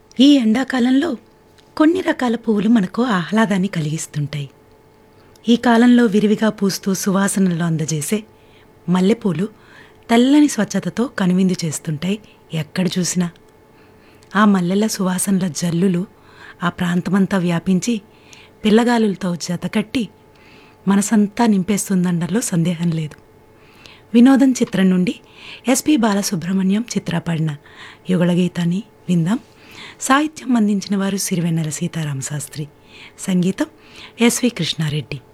ఈ ఎండాకాలంలో కొన్ని రకాల పువ్వులు మనకు ఆహ్లాదాన్ని కలిగిస్తుంటాయి ఈ కాలంలో విరివిగా పూస్తూ సువాసనలు అందజేసే మల్లెపూలు తెల్లని స్వచ్ఛతతో కనువిందు చేస్తుంటాయి ఎక్కడ చూసినా ఆ మల్లెల సువాసనల జల్లులు ఆ ప్రాంతమంతా వ్యాపించి పిల్లగాలులతో జతకట్టి మనసంతా నింపేస్తుందనడంలో సందేహం లేదు వినోదం చిత్రం నుండి ఎస్పి బాలసుబ్రహ్మణ్యం చిత్రపడిన యుగళ గీతాన్ని విందాం సాహిత్యం అందించిన వారు సిరివెన్నెల సీతారామ శాస్త్రి సంగీతం ఎస్వి కృష్ణారెడ్డి